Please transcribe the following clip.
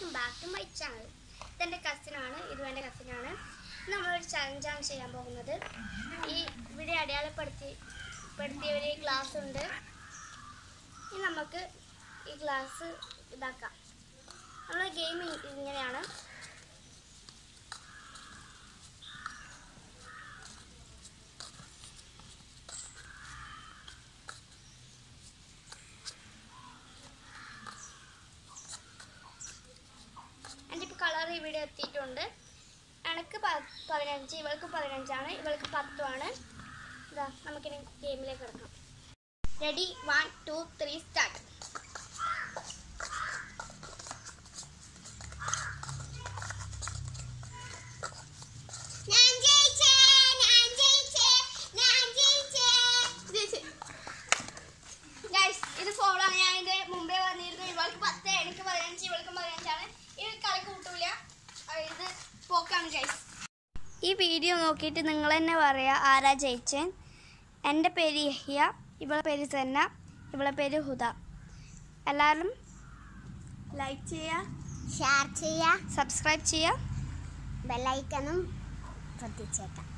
welcome back to my channel ഇതെൻ്റെ കസിനാണ് ഇതും എൻ്റെ കസിനാണ് നമ്മളൊരു ചലഞ്ചാണ് ചെയ്യാൻ പോകുന്നത് ഈ ഇവിടെ അടയാളപ്പെടുത്തി പെടുത്തിയ ഒരു ഗ്ലാസ് ഉണ്ട് ഇനി നമുക്ക് ഈ ഗ്ലാസ് ഇതാക്കാം നമ്മൾ ഗെയിം ഇങ്ങനെയാണ് എൻ്റെ ഇപ്പോൾ കളർ ഇവിടെ എത്തിയിട്ടുണ്ട് എനിക്ക് പ- പതിനഞ്ച് ഇവൾക്ക് പതിനഞ്ചാണ് ഇവൾക്ക് പത്തുമാണ് ഇതാ നമുക്കിനി ഗെയിമിലേക്ക് കിടക്കാം ready one two three start ഞാൻ ജയിച്ചേ ഞാൻ ജയിച്ചേ ഞാൻ ജയിച്ചേ ജയിച്ചേ ഗൈസ് ഇത് ഫോളാണ് ഞാൻ ഇത് മുമ്പേ പറഞ്ഞിരുന്നു ഇവൾക്ക് പത്ത് എനിക്ക് പതിനഞ്ച് ഇവൾക്ക് പതിനഞ്ചാണ് ഇത് കളി കൂട്ടൂല അഹ് ഇത് പോക്കാണ് ഗൈസ് ഈ വീഡിയോ നോക്കിയിട്ട് നിങ്ങൾ തന്നെ പറയാ ആരാ ജയിച്ചൻ എൻ്റെ പേര് യഹിയ ഇവളെ പേര് സെന്ന ഇവളെ പേര് ഹുദ എല്ലാവരും ലൈക്ക് ചെയ്യുക ഷെയർ ചെയ്യുക സബ്സ്ക്രൈബ് ചെയ്യുക ബെല്ലൈക്കണും ശ്രദ്ധിച്ചേക്കാം